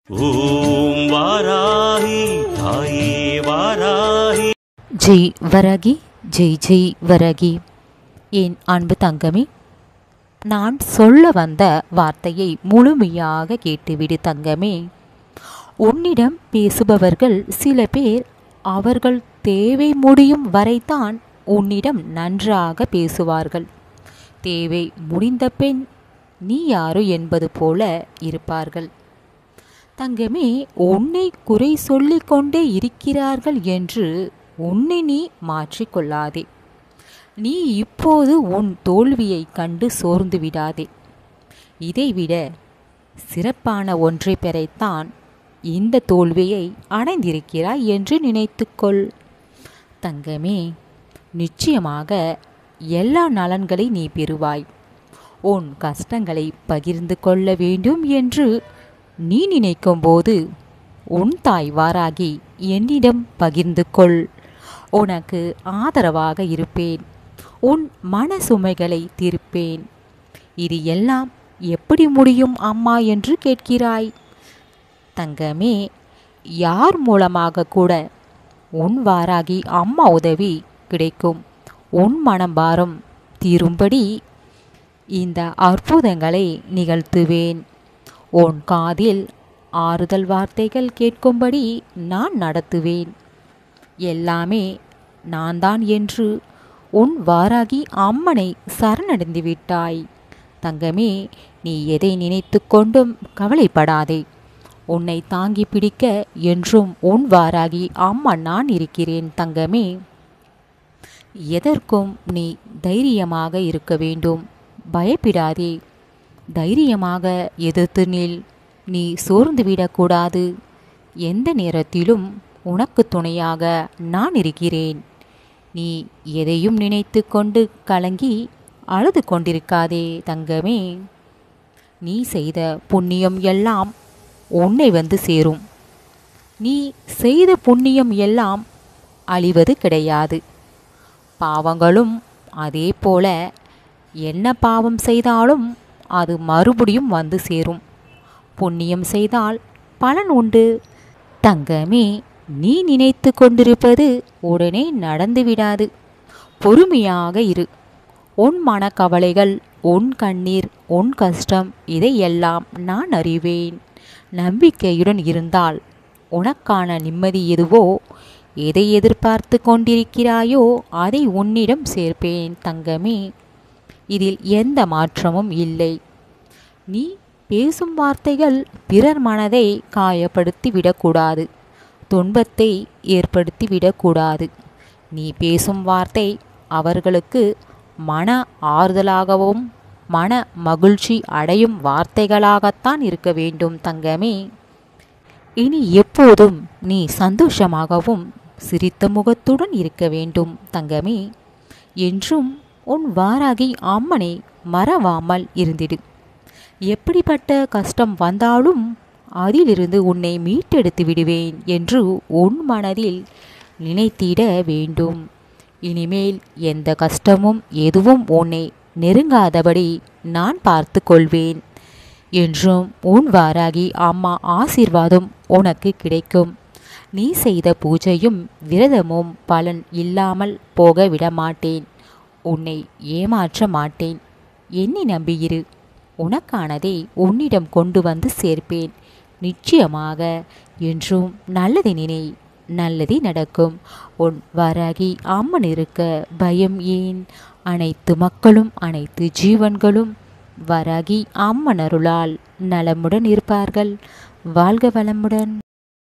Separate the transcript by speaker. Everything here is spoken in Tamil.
Speaker 1: ஓம் வாராகி தாயே வாராகி
Speaker 2: ஜெய் வரகி ஜெய் ஜெய் வரகி என் அன்பு தங்கமே நான் சொல்ல வந்த வார்த்தையை முழுமையாக கேட்டுவிடு தங்கமே உன்னிடம் பேசுபவர்கள் சில பேர் அவர்கள் தேவை முடியும் வரைதான் உன்னிடம் நன்றாக பேசுவார்கள் தேவை முடிந்த பெண் நீ யாரோ என்பது போல இருப்பார்கள் தங்கமே உன்னை குறை சொல்லிக் கொண்டே இருக்கிறார்கள் என்று உன்னை நீ மாற்றிக்கொள்ளாதே நீ இப்போது உன் தோல்வியை கண்டு சோர்ந்து விடாதே இதைவிட சிறப்பான ஒன்றை பெறத்தான் இந்த தோல்வியை அடைந்திருக்கிறாய் என்று நினைத்துக்கொள் தங்கமே நிச்சயமாக எல்லா நலன்களை நீ பெறுவாய் உன் கஷ்டங்களை பகிர்ந்து கொள்ள வேண்டும் என்று நீ நினைக்கும்போது உன் தாய் வாராகி என்னிடம் பகிர்ந்து கொள் உனக்கு ஆதரவாக இருப்பேன் உன் மன சுமைகளை தீர்ப்பேன் இது எல்லாம் எப்படி முடியும் அம்மா என்று கேட்கிறாய் தங்கமே யார் மூலமாக கூட உன் வாராகி அம்மா உதவி கிடைக்கும் உன் மனம் பாரம் தீரும்படி இந்த அற்புதங்களை நிகழ்த்துவேன் உன் காதில் ஆறுதல் வார்த்தைகள் கேட்கும்படி நான் நடத்துவேன் எல்லாமே நான் தான் என்று உன் வாராகி அம்மனை சரணடைந்து விட்டாய் தங்கமே நீ எதை நினைத்து கொண்டும் கவலைப்படாதே உன்னை தாங்கி பிடிக்க என்றும் உன் வாராகி அம்மன் நான் இருக்கிறேன் தங்கமே எதற்கும் நீ தைரியமாக இருக்க வேண்டும் பயப்படாதே தைரியமாக எதிர்த்து நில் நீ சோர்ந்து விடக்கூடாது எந்த நேரத்திலும் உனக்கு துணையாக நான் இருக்கிறேன் நீ எதையும் நினைத்து கொண்டு கலங்கி அழுது கொண்டிருக்காதே தங்கமே நீ செய்த புண்ணியம் எல்லாம் உன்னை வந்து சேரும் நீ செய்த புண்ணியம் எல்லாம் அழிவது கிடையாது பாவங்களும் அதே போல என்ன பாவம் செய்தாலும் அது மறுபடியும் வந்து சேரும் புண்ணியம் செய்தால் பலன் உண்டு தங்கமே நீ நினைத்து கொண்டிருப்பது உடனே நடந்துவிடாது பொறுமையாக இரு உன் மனக்கவலைகள் உன் கண்ணீர் உன் கஷ்டம் இதையெல்லாம் நான் அறிவேன் நம்பிக்கையுடன் இருந்தால் உனக்கான நிம்மதி எதுவோ எதை எதிர்பார்த்து கொண்டிருக்கிறாயோ அதை உன்னிடம் சேர்ப்பேன் தங்கமே இதில் எந்த மாற்றமும் இல்லை நீ பேசும் வார்த்தைகள் பிறர் மனதை காயப்படுத்தி விடக்கூடாது துன்பத்தை ஏற்படுத்தி விடக்கூடாது நீ பேசும் வார்த்தை அவர்களுக்கு மன ஆறுதலாகவும் மன மகிழ்ச்சி அடையும் வார்த்தைகளாகத்தான் இருக்க வேண்டும் தங்கமே இனி எப்போதும் நீ சந்தோஷமாகவும் சிரித்த முகத்துடன் இருக்க வேண்டும் தங்கமே என்றும் உன் வாராகி அம்மனை மறவாமல் இருந்திடு எப்படிப்பட்ட கஷ்டம் வந்தாலும் அதிலிருந்து உன்னை மீட்டெடுத்து விடுவேன் என்று உன் மனதில் நினைத்திட வேண்டும் இனிமேல் எந்த கஷ்டமும் எதுவும் உன்னை நெருங்காதபடி நான் பார்த்து கொள்வேன் என்றும் உன் வாராகி அம்மா ஆசீர்வாதம் உனக்கு கிடைக்கும் நீ செய்த பூஜையும் விரதமும் பலன் இல்லாமல் போக விடமாட்டேன் உன்னை ஏமாற்ற மாட்டேன் என்னை நம்பியிரு உனக்கானதை உன்னிடம் கொண்டு வந்து சேர்ப்பேன் நிச்சயமாக என்றும் நல்லதை நினை நல்லதே நடக்கும் உன் வராகி அம்மன் இருக்க பயம் ஏன் அனைத்து மக்களும் அனைத்து ஜீவன்களும் வராகி அம்மன் அருளால் நலமுடன் இருப்பார்கள் வாழ்க வளமுடன்